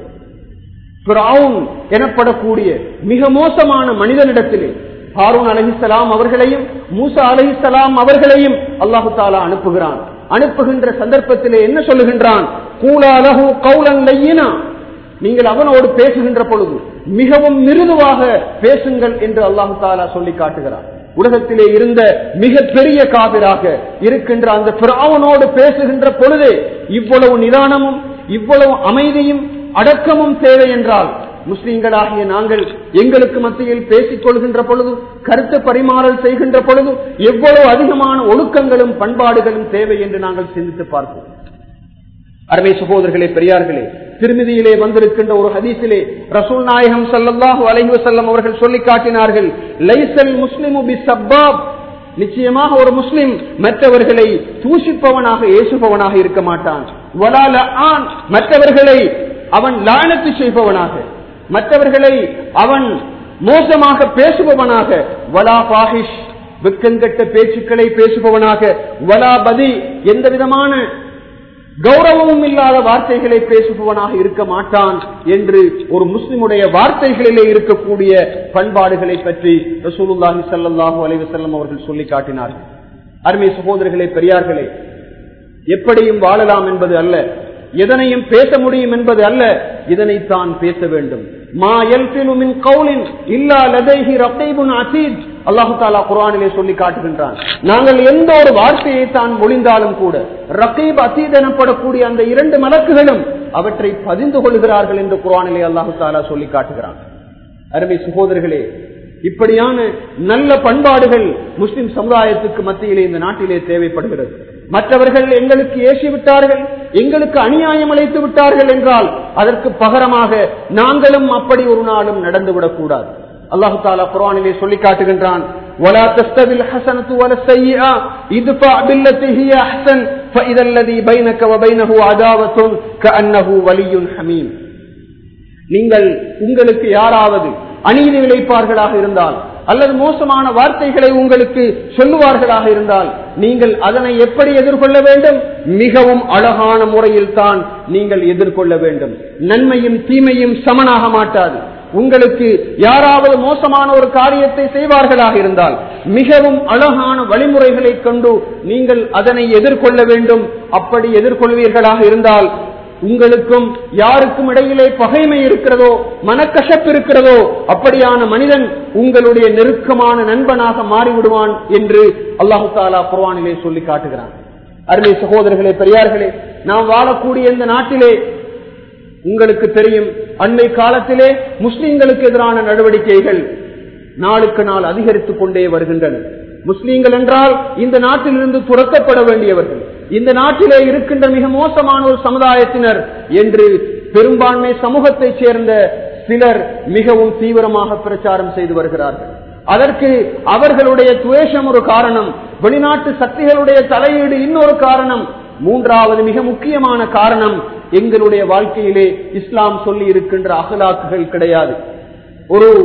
பிராவுன் எனப்படக்கூடிய மிக மோசமான மனிதனிடத்திலே ஹாரூன் அலஹிசலாம் அவர்களையும் மூசா அலஹிசலாம் அவர்களையும் அல்லாஹு தாலா அனுப்புகிறான் அனுப்புகின்ற சந்தர்ப்பத்திலே என்ன சொல்லுகின்றான் கூலாலகு கவுலன் லையினா நீங்கள் அவனோடு பேசுகின்ற பொழுது மிகவும் மிருதுவாக பேசுங்கள் என்று அல்லாஹு தாலா சொல்லி காட்டுகிறான் உலகத்திலே இருந்த மிக பெரிய காவிராக இருக்கின்ற அந்த பிராவனோடு பேசுகின்ற பொழுதே இவ்வளவு நிதானமும் இவ்வளவு அமைதியும் அடக்கமும் தேவை என்றால் முஸ்லிம்களாகிய நாங்கள் எங்களுக்கு மத்தியில் பேசிக் கொள்கின்ற பொழுது கருத்து பரிமாறல் செய்கின்ற பொழுது எவ்வளவு அதிகமான ஒழுக்கங்களும் பண்பாடுகளும் தேவை என்று நாங்கள் சிந்தித்து பார்ப்போம் அருமை சகோதரர்களே பெரியார்களே திருமதியிலே வந்திருக்கின்ற ஒரு ஹதீஸிலே ரசூல் நாயகம் சல்லல்லாஹு அலைஹி வஸல்லம் அவர்கள் சொல்லி காட்டினார்கள் லைசல் முஸ்லிமு பி சப்பாப் நிச்சயமாக ஒரு முஸ்லிம் மற்றவர்களை தூஷிப்பவனாக ஏசுபவனாக இருக்க மாட்டான் வலால ஆண் மற்றவர்களை அவன் லானத்து செய்பவனாக மற்றவர்களை அவன் மோசமாக பேசுபவனாக வலா பாஹிஷ் வெக்கங்கட்ட பேச்சுக்களை பேசுபவனாக வலா பதி எந்த விதமான கௌரவமும் இல்லாத வார்த்தைகளை பேசுபவனாக இருக்க மாட்டான் என்று ஒரு முஸ்லிமுடைய வார்த்தைகளிலே இருக்கக்கூடிய பண்பாடுகளை பற்றி ரசூலுல்லாஹி சல்லாஹூ அலைவசல்லம் அவர்கள் சொல்லி காட்டினார்கள் அருமை சகோதரர்களே பெரியார்களே எப்படியும் வாழலாம் என்பது அல்ல எதனையும் பேச முடியும் என்பது அல்ல இதனைத்தான் பேச வேண்டும் மா எல்பினுமின் கவுலின் இல்லா லதைஹி ரத்தைபுன் அசீத் அல்லாஹு தாலா குரானிலே சொல்லி காட்டுகின்றான் நாங்கள் எந்த ஒரு வார்த்தையை தான் மொழிந்தாலும் கூட ரகீப் அசீத் எனப்படக்கூடிய அந்த இரண்டு மலக்குகளும் அவற்றை பதிந்து கொள்கிறார்கள் என்று குரானிலே அல்லாஹு தாலா சொல்லி காட்டுகிறான் அருமை சகோதரர்களே இப்படியான நல்ல பண்பாடுகள் முஸ்லிம் சமுதாயத்துக்கு மத்தியிலே இந்த நாட்டிலே தேவைப்படுகிறது மற்றவர்கள் எங்களுக்கு ஏசி விட்டார்கள் எங்களுக்கு அநியாயம் அழைத்து விட்டார்கள் என்றால் அதற்கு பகரமாக நாங்களும் அப்படி ஒரு நாளும் நடந்துவிடக் கூடாது அல்லாஹு தாலா குரானிலே சொல்லி காட்டுகின்றான் ولا تستوي الحسنة ولا السيئة ادفع بالتي هي أحسن فإذا الذي بينك وبينه عداوة كأنه ولي حميم நீங்கள் உங்களுக்கு யாராவது அநீதி இழைப்பார்களாக இருந்தால் அல்லது மோசமான வார்த்தைகளை உங்களுக்கு சொல்லுவார்களாக இருந்தால் நீங்கள் அதனை எப்படி எதிர்கொள்ள வேண்டும் மிகவும் அழகான முறையில் தான் நீங்கள் எதிர்கொள்ள வேண்டும் நன்மையும் தீமையும் சமனாக மாட்டாது உங்களுக்கு யாராவது மோசமான ஒரு காரியத்தை செய்வார்களாக இருந்தால் மிகவும் அழகான வழிமுறைகளை கொண்டு நீங்கள் அதனை எதிர்கொள்ள வேண்டும் அப்படி எதிர்கொள்வீர்களாக இருந்தால் உங்களுக்கும் யாருக்கும் இடையிலே பகைமை இருக்கிறதோ மனக்கசப்பு இருக்கிறதோ அப்படியான மனிதன் உங்களுடைய நெருக்கமான நண்பனாக மாறிவிடுவான் என்று அல்லாஹு தாலா குர்வானிலே சொல்லி காட்டுகிறான் அருமை சகோதரர்களே பெரியார்களே நாம் வாழக்கூடிய இந்த நாட்டிலே உங்களுக்கு தெரியும் அண்மை காலத்திலே முஸ்லிம்களுக்கு எதிரான நடவடிக்கைகள் நாளுக்கு நாள் அதிகரித்துக் கொண்டே வருகின்றன முஸ்லீம்கள் என்றால் இந்த நாட்டிலிருந்து துரத்தப்பட வேண்டியவர்கள் இந்த நாட்டிலே இருக்கின்ற மிக மோசமான ஒரு சமுதாயத்தினர் என்று பெரும்பான்மை சமூகத்தைச் சேர்ந்த சிலர் மிகவும் தீவிரமாக பிரச்சாரம் செய்து வருகிறார்கள் அதற்கு அவர்களுடைய துவேஷம் ஒரு காரணம் வெளிநாட்டு சக்திகளுடைய தலையீடு இன்னொரு காரணம் மூன்றாவது மிக முக்கியமான காரணம் எங்களுடைய வாழ்க்கையிலே இஸ்லாம் சொல்லி இருக்கின்ற அகலாக்குகள் கிடையாது ஒரு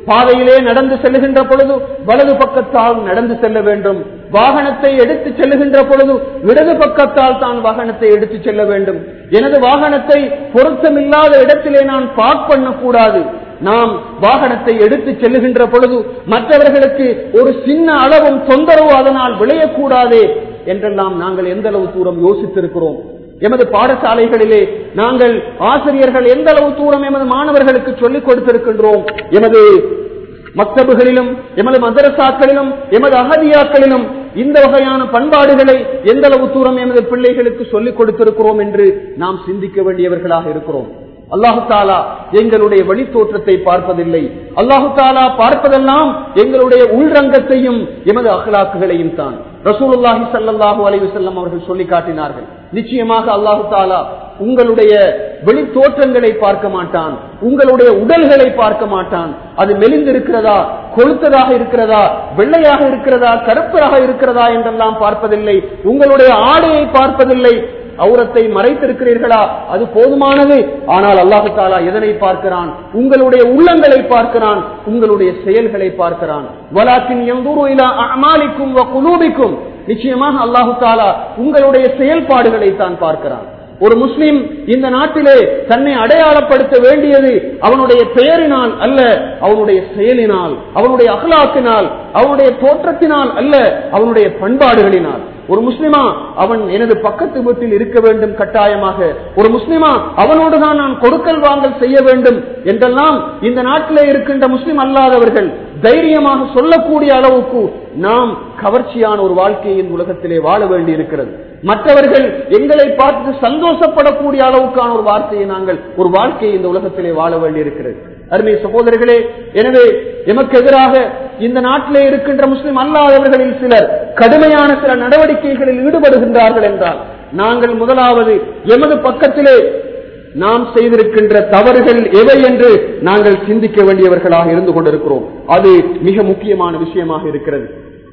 பாதையிலே நடந்து செல்லுகின்ற பொழுது வலது பக்கத்தால் நடந்து செல்ல வேண்டும் வாகனத்தை எடுத்து செல்லுகின்ற பொழுது இடது பக்கத்தால் தான் வாகனத்தை எடுத்து செல்ல வேண்டும் எனது வாகனத்தை பொருத்தமில்லாத இடத்திலே நான் பார்க் பண்ணக்கூடாது நாம் வாகனத்தை எடுத்து செல்லுகின்ற பொழுது மற்றவர்களுக்கு ஒரு சின்ன அளவும் தொந்தரவு அதனால் விளையக்கூடாதே என்றெல்லாம் நாங்கள் எந்த அளவு தூரம் யோசித்திருக்கிறோம் எமது பாடசாலைகளிலே நாங்கள் ஆசிரியர்கள் எந்த அளவு தூரம் எமது மாணவர்களுக்கு சொல்லிக் கொடுத்திருக்கின்றோம் எமது மக்தபுகளிலும் எமது மதரசாக்களிலும் எமது அகதியாக்களிலும் இந்த வகையான பண்பாடுகளை எந்த அளவு தூரம் எமது பிள்ளைகளுக்கு சொல்லிக் கொடுத்திருக்கிறோம் என்று நாம் சிந்திக்க வேண்டியவர்களாக இருக்கிறோம் அல்லாஹு தாலா எங்களுடைய வழித்தோற்றத்தை பார்ப்பதில்லை அல்லாஹு தாலா பார்ப்பதெல்லாம் எங்களுடைய உள்ரங்கத்தையும் எமது அகலாக்குகளையும் தான் ரசூலுல்லாஹி சல்லாஹூ அலைவசல்லம் அவர்கள் சொல்லி காட்டினார்கள் நிச்சயமாக அல்லாஹு தாலா உங்களுடைய வெளி தோற்றங்களை பார்க்க மாட்டான் உங்களுடைய உடல்களை பார்க்க மாட்டான் அது மெலிந்திருக்கிறதா கொழுத்ததாக இருக்கிறதா வெள்ளையாக இருக்கிறதா கருப்பராக இருக்கிறதா என்றெல்லாம் பார்ப்பதில்லை உங்களுடைய ஆடையை பார்ப்பதில்லை அவுரத்தை மறைத்திருக்கிறீர்களா அது போதுமானது ஆனால் அல்லாஹு தாலா எதனை பார்க்கிறான் உங்களுடைய உள்ளங்களை பார்க்கிறான் உங்களுடைய செயல்களை பார்க்கிறான் வலாக்கின் அமாலிக்கும் குலூபிக்கும் நிச்சயமாக அல்லாஹு தாலா உங்களுடைய செயல்பாடுகளை தான் பார்க்கிறான் ஒரு முஸ்லிம் இந்த நாட்டிலே தன்னை அடையாளப்படுத்த வேண்டியது அவனுடைய பெயரினால் அல்ல அவனுடைய செயலினால் அவனுடைய அகலாக்கினால் அவனுடைய தோற்றத்தினால் அல்ல அவனுடைய பண்பாடுகளினால் ஒரு முஸ்லிமா அவன் எனது பக்கத்து வீட்டில் இருக்க வேண்டும் கட்டாயமாக ஒரு முஸ்லிமா அவனோடு தான் நான் கொடுக்கல் வாங்கல் செய்ய வேண்டும் என்றெல்லாம் இந்த நாட்டிலே இருக்கின்ற முஸ்லிம் அல்லாதவர்கள் தைரியமாக சொல்லக்கூடிய அளவுக்கு நாம் கவர்ச்சியான ஒரு வாழ்க்கையை இந்த உலகத்திலே வாழ வேண்டி இருக்கிறது மற்றவர்கள் எங்களை பார்த்து சந்தோஷப்படக்கூடிய அளவுக்கான ஒரு வார்த்தையை நாங்கள் ஒரு வாழ்க்கையை இந்த உலகத்திலே வாழ வேண்டி இருக்கிறது அருமை சகோதரர்களே எனவே எமக்கு எதிராக இந்த நாட்டிலே இருக்கின்ற முஸ்லிம் அல்லாதவர்களில் சிலர் கடுமையான சில நடவடிக்கைகளில் ஈடுபடுகின்றார்கள் என்றால் நாங்கள் முதலாவது எமது பக்கத்திலே நாம் செய்திருக்கின்ற தவறுகள் எவை என்று நாங்கள் சிந்திக்க வேண்டியவர்களாக இருந்து கொண்டிருக்கிறோம் அது மிக முக்கியமான விஷயமாக இருக்கிறது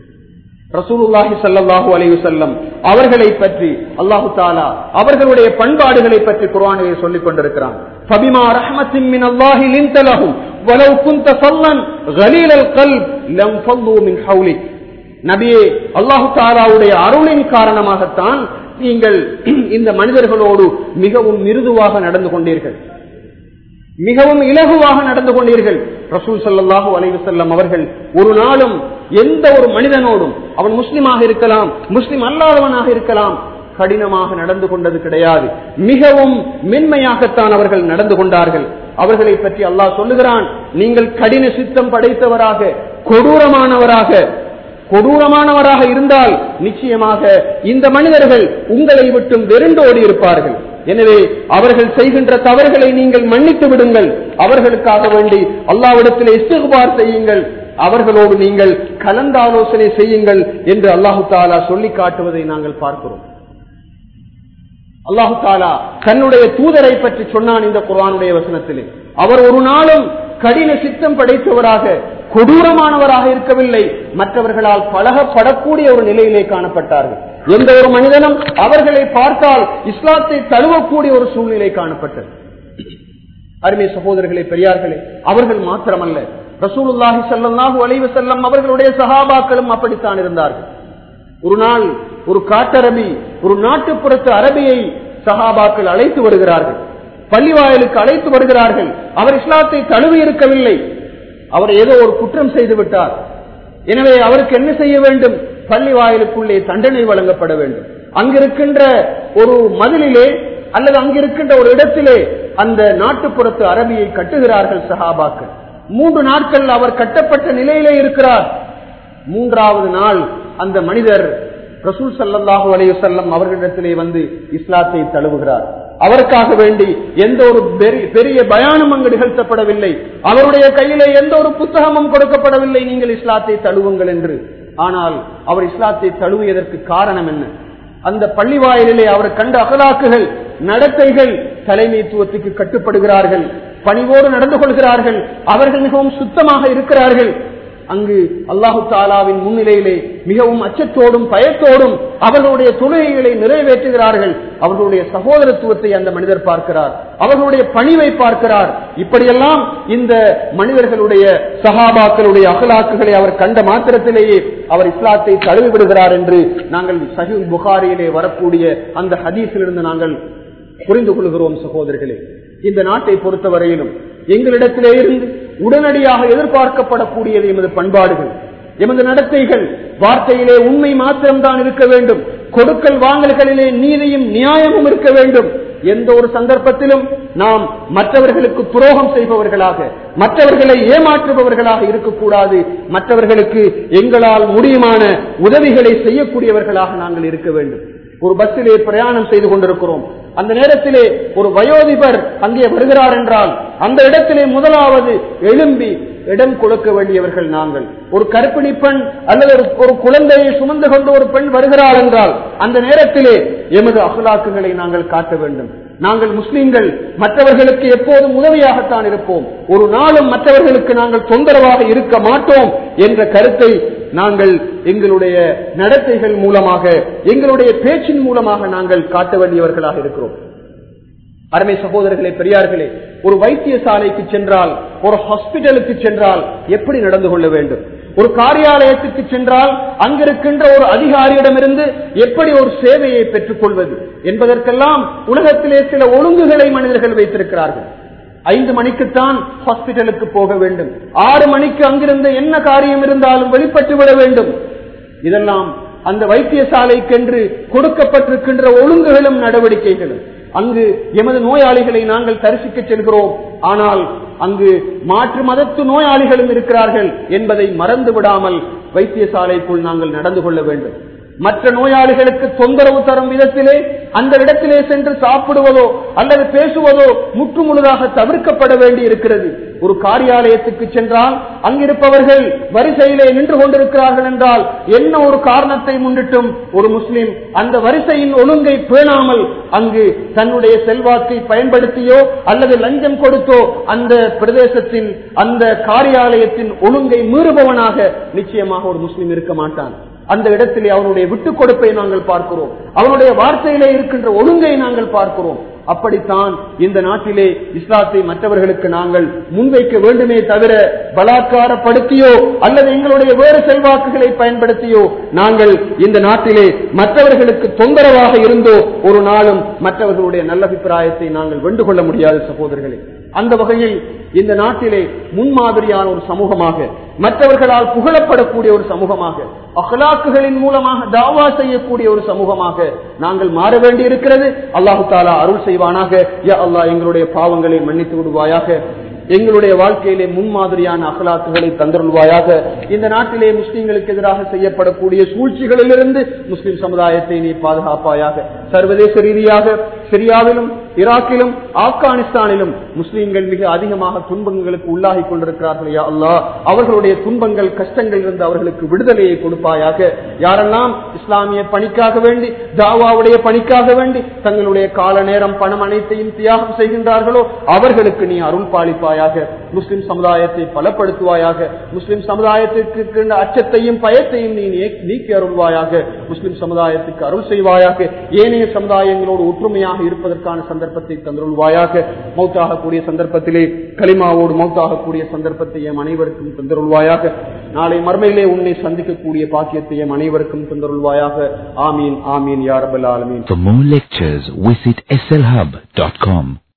ரசூலுல்லாஹி சல்லாஹூ அலைவு செல்லம் அவர்களை பற்றி அல்லாஹு தாலா அவர்களுடைய பண்பாடுகளை பற்றி குரானிலே சொல்லிக் கொண்டிருக்கிறான் فبما رحمة من الله لنت لهم ولو كنت فظا غليل القلب لم فضوا من حولك நபியே அல்லாஹு தாலாவுடைய அருளின் காரணமாகத்தான் நீங்கள் இந்த மனிதர்களோடு மிகவும் மிருதுவாக நடந்து கொண்டீர்கள் மிகவும் இலகுவாக நடந்து கொண்டீர்கள் ரசூல் சல்லாஹூ அலைவு செல்லம் அவர்கள் ஒரு நாளும் எந்த ஒரு மனிதனோடும் அவன் முஸ்லிமாக இருக்கலாம் முஸ்லிம் அல்லாதவனாக இருக்கலாம் கடினமாக நடந்து கொண்டது கிடையாது மிகவும் மென்மையாகத்தான் அவர்கள் நடந்து கொண்டார்கள் அவர்களை பற்றி அல்லாஹ் சொல்லுகிறான் நீங்கள் கடின சித்தம் படைத்தவராக கொடூரமானவராக கொடூரமானவராக இருந்தால் நிச்சயமாக இந்த மனிதர்கள் உங்களை விட்டும் வெறுண்டோடி இருப்பார்கள் எனவே அவர்கள் செய்கின்ற தவறுகளை நீங்கள் மன்னித்து விடுங்கள் அவர்களுக்காக வேண்டி அல்லாவிடத்தில் இஸ்துபார் செய்யுங்கள் அவர்களோடு நீங்கள் கலந்தாலோசனை செய்யுங்கள் என்று அல்லாஹு தாலா சொல்லி காட்டுவதை நாங்கள் பார்க்கிறோம் அல்லாஹு தாலா தன்னுடைய தூதரை பற்றி சொன்னான் இந்த குரானுடைய வசனத்திலே அவர் ஒரு நாளும் கடின சித்தம் படைத்தவராக கொடூரமானவராக இருக்கவில்லை மற்றவர்களால் பழகப்படக்கூடிய ஒரு நிலையிலே காணப்பட்டார்கள் எந்த ஒரு மனிதனும் அவர்களை பார்த்தால் இஸ்லாத்தை தழுவக்கூடிய ஒரு சூழ்நிலை காணப்பட்டது அருமை சகோதரர்களே பெரியார்களே அவர்கள் மாத்திரமல்ல ரசூலுல்லாஹி சல்லாஹூ அலைவு செல்லம் அவர்களுடைய சகாபாக்களும் அப்படித்தான் இருந்தார்கள் ஒரு நாள் ஒரு காட்டரபி ஒரு நாட்டுப்புறத்து அரபியை சகாபாக்கள் அழைத்து வருகிறார்கள் பள்ளிவாயலுக்கு அழைத்து வருகிறார்கள் அவர் இஸ்லாத்தை தழுவி இருக்கவில்லை அவர் ஏதோ ஒரு குற்றம் செய்து விட்டார் எனவே அவருக்கு என்ன செய்ய வேண்டும் பள்ளி வாயிலுக்குள்ளே தண்டனை வழங்கப்பட வேண்டும் அங்கிருக்கின்ற ஒரு மதிலிலே அல்லது அங்கிருக்கின்ற ஒரு இடத்திலே அந்த நாட்டுப்புறத்து அரபியை கட்டுகிறார்கள் சஹாபாக்கள் மூன்று நாட்கள் அவர் கட்டப்பட்ட நிலையிலே இருக்கிறார் மூன்றாவது நாள் அந்த மனிதர் ரசூல் சல்லாஹூ அலையுசல்லம் அவர்களிடத்திலே வந்து இஸ்லாத்தை தழுவுகிறார் அவருக்காக வேண்டி எந்த ஒரு பெரிய பயானம் அங்கு நிகழ்த்தப்படவில்லை அவருடைய கையிலே எந்த ஒரு புத்தகமும் கொடுக்கப்படவில்லை நீங்கள் இஸ்லாத்தை தழுவுங்கள் என்று ஆனால் அவர் இஸ்லாத்தை தழுவியதற்கு காரணம் என்ன அந்த பள்ளி வாயிலே அவர் கண்ட அகலாக்குகள் நடத்தைகள் தலைமைத்துவத்துக்கு கட்டுப்படுகிறார்கள் பணிவோடு நடந்து கொள்கிறார்கள் அவர்கள் மிகவும் சுத்தமாக இருக்கிறார்கள் அங்கு அல்லாஹு தாலாவின் முன்னிலையிலே மிகவும் அச்சத்தோடும் பயத்தோடும் அவர்களுடைய தொழுகைகளை நிறைவேற்றுகிறார்கள் அவர்களுடைய சகோதரத்துவத்தை அந்த மனிதர் பார்க்கிறார் அவர்களுடைய பணிவை பார்க்கிறார் இப்படியெல்லாம் இந்த மனிதர்களுடைய சகாபாக்களுடைய அகலாக்குகளை அவர் கண்ட மாத்திரத்திலேயே அவர் இஸ்லாத்தை தழுவி விடுகிறார் என்று நாங்கள் சஹி புகாரியிலே வரக்கூடிய அந்த ஹதீஸிலிருந்து நாங்கள் புரிந்து கொள்கிறோம் சகோதரர்களே இந்த நாட்டை பொறுத்தவரையிலும் எங்களிடத்திலே இருந்து உடனடியாக எதிர்பார்க்கப்படக்கூடியது எமது பண்பாடுகள் எமது நடத்தைகள் வார்த்தையிலே உண்மை மாத்திரம்தான் இருக்க வேண்டும் கொடுக்கல் வாங்கல்களிலே நீதியும் நியாயமும் இருக்க வேண்டும் எந்த ஒரு சந்தர்ப்பத்திலும் நாம் மற்றவர்களுக்கு துரோகம் செய்பவர்களாக மற்றவர்களை ஏமாற்றுபவர்களாக இருக்கக்கூடாது மற்றவர்களுக்கு எங்களால் முடியுமான உதவிகளை செய்யக்கூடியவர்களாக நாங்கள் இருக்க வேண்டும் ஒரு பஸ்ஸிலே பிரயாணம் செய்து கொண்டிருக்கிறோம் அந்த நேரத்திலே ஒரு வயோதிபர் அங்கே வருகிறார் என்றால் அந்த இடத்திலே முதலாவது எழும்பி இடம் கொடுக்க வேண்டியவர்கள் நாங்கள் ஒரு கற்பிணி பெண் அல்லது ஒரு- ஒரு குழந்தையை சுமந்து கொண்டு ஒரு பெண் வருகிறாள் என்றால் அந்த நேரத்திலே எமது அகலாக்குகளை நாங்கள் காட்ட வேண்டும் நாங்கள் முஸ்லிம்கள் மற்றவர்களுக்கு எப்போதும் உதவியாகத்தான் இருப்போம் ஒரு நாளும் மற்றவர்களுக்கு நாங்கள் தொந்தரவாக இருக்க மாட்டோம் என்ற கருத்தை நாங்கள் எங்களுடைய நடத்தைகள் மூலமாக எங்களுடைய பேச்சின் மூலமாக நாங்கள் காட்ட வேண்டியவர்களாக இருக்கிறோம் அருமை சகோதரர்களே பெரியார்களே ஒரு வைத்தியசாலைக்கு சென்றால் ஒரு ஹாஸ்பிட்டலுக்கு சென்றால் எப்படி நடந்து கொள்ள வேண்டும் ஒரு காரியாலயத்துக்கு சென்றால் அங்கிருக்கின்ற ஒரு அதிகாரியிடமிருந்து எப்படி ஒரு சேவையை பெற்றுக் கொள்வது என்பதற்கெல்லாம் உலகத்திலே சில ஒழுங்குகளை மனிதர்கள் வைத்திருக்கிறார்கள் ஐந்து மணிக்குத்தான் ஹாஸ்பிட்டலுக்கு போக வேண்டும் ஆறு மணிக்கு அங்கிருந்து என்ன காரியம் இருந்தாலும் வெளிப்பட்டு விட வேண்டும் இதெல்லாம் அந்த வைத்தியசாலைக்கென்று கொடுக்கப்பட்டிருக்கின்ற ஒழுங்குகளும் நடவடிக்கைகளும் அங்கு எமது நோயாளிகளை நாங்கள் தரிசிக்க செல்கிறோம் ஆனால் அங்கு மாற்று மதத்து நோயாளிகளும் இருக்கிறார்கள் என்பதை மறந்து விடாமல் வைத்தியசாலைக்குள் நாங்கள் நடந்து கொள்ள வேண்டும் மற்ற நோயாளிகளுக்கு தொந்தரவு தரும் விதத்திலே அந்த இடத்திலே சென்று சாப்பிடுவதோ அல்லது பேசுவதோ முற்றுமுழுதாக தவிர்க்கப்பட வேண்டி இருக்கிறது ஒரு காரியாலயத்துக்கு சென்றால் அங்கிருப்பவர்கள் வரிசையிலே நின்று கொண்டிருக்கிறார்கள் என்றால் என்ன ஒரு காரணத்தை முன்னிட்டும் ஒரு முஸ்லிம் அந்த வரிசையின் ஒழுங்கை பேணாமல் அங்கு தன்னுடைய செல்வாக்கை பயன்படுத்தியோ அல்லது லஞ்சம் கொடுத்தோ அந்த பிரதேசத்தின் அந்த காரியாலயத்தின் ஒழுங்கை மீறுபவனாக நிச்சயமாக ஒரு முஸ்லிம் இருக்க மாட்டான் அந்த இடத்திலே அவனுடைய விட்டுக் கொடுப்பை நாங்கள் பார்க்கிறோம் அவனுடைய வார்த்தையிலே இருக்கின்ற ஒழுங்கை நாங்கள் பார்க்கிறோம் அப்படித்தான் இந்த நாட்டிலே இஸ்லாத்தை மற்றவர்களுக்கு நாங்கள் முன்வைக்க வேண்டுமே தவிர பலாத்காரப்படுத்தியோ அல்லது எங்களுடைய வேறு செல்வாக்குகளை பயன்படுத்தியோ நாங்கள் இந்த நாட்டிலே மற்றவர்களுக்கு தொந்தரவாக இருந்தோ ஒரு நாளும் மற்றவர்களுடைய நல்லபிப்பிராயத்தை நாங்கள் வென்று கொள்ள முடியாது சகோதரர்களே அந்த வகையில் இந்த நாட்டிலே முன்மாதிரியான ஒரு சமூகமாக மற்றவர்களால் புகழப்படக்கூடிய ஒரு சமூகமாக அகலாக்குகளின் மூலமாக தாவா செய்யக்கூடிய ஒரு சமூகமாக நாங்கள் மாற வேண்டி இருக்கிறது அல்லாஹு தாலா அருள் செய்வானாக யா அல்லாஹ் எங்களுடைய பாவங்களை மன்னித்து விடுவாயாக எங்களுடைய வாழ்க்கையிலே முன்மாதிரியான அகலாக்குகளை தந்தருள்வாயாக இந்த நாட்டிலே முஸ்லிம்களுக்கு எதிராக செய்யப்படக்கூடிய சூழ்ச்சிகளிலிருந்து முஸ்லிம் சமுதாயத்தை நீ பாதுகாப்பாயாக சர்வதேச ரீதியாக சிரியாவிலும் ஈராக்கிலும் ஆப்கானிஸ்தானிலும் முஸ்லிம்கள் மிக அதிகமாக துன்பங்களுக்கு உள்ளாகி கொண்டிருக்கிறார்கள் யா அல்லாஹ் அவர்களுடைய துன்பங்கள் கஷ்டங்கள் இருந்து அவர்களுக்கு விடுதலையை கொடுப்பாயாக யாரெல்லாம் இஸ்லாமிய பணிக்காக வேண்டி தாவாவுடைய பணிக்காக வேண்டி தங்களுடைய கால நேரம் பணம் அனைத்தையும் தியாகம் செய்கின்றார்களோ அவர்களுக்கு நீ அருள் பாலிப்பாயாக முஸ்லிம் சமுதாயத்தை பலப்படுத்துவாயாக முஸ்லிம் சமுதாயத்திற்கு இருக்கின்ற அச்சத்தையும் பயத்தையும் நீ நீ- நீக்கி அருள்வாயாக முஸ்லிம் சமுதாயத்துக்கு அருள் செய்வாயாக ஏனைய சமுதாயங்களோடு ஒற்றுமையாக இருப்பதற்கான சந்தர்ப்பத்தை தந்தருள்வாயாக மௌத்தாகக்கூடிய சந்தர்ப்பத்திலே களிமாவோடு மௌத்தாகக்கூடிய சந்தர்ப்பத்தை எம் அனைவருக்கும் தந்தருள்வாயாக நாளை மர்மையிலே உன்னை சந்திக்கக்கூடிய பாக்கியத்தை எம் அனைவருக்கும் தந்தருள்வாயாக ஆமீன் ஆமீன் யாரபல் ஆலமீன் For more lectures, visit slhub.com.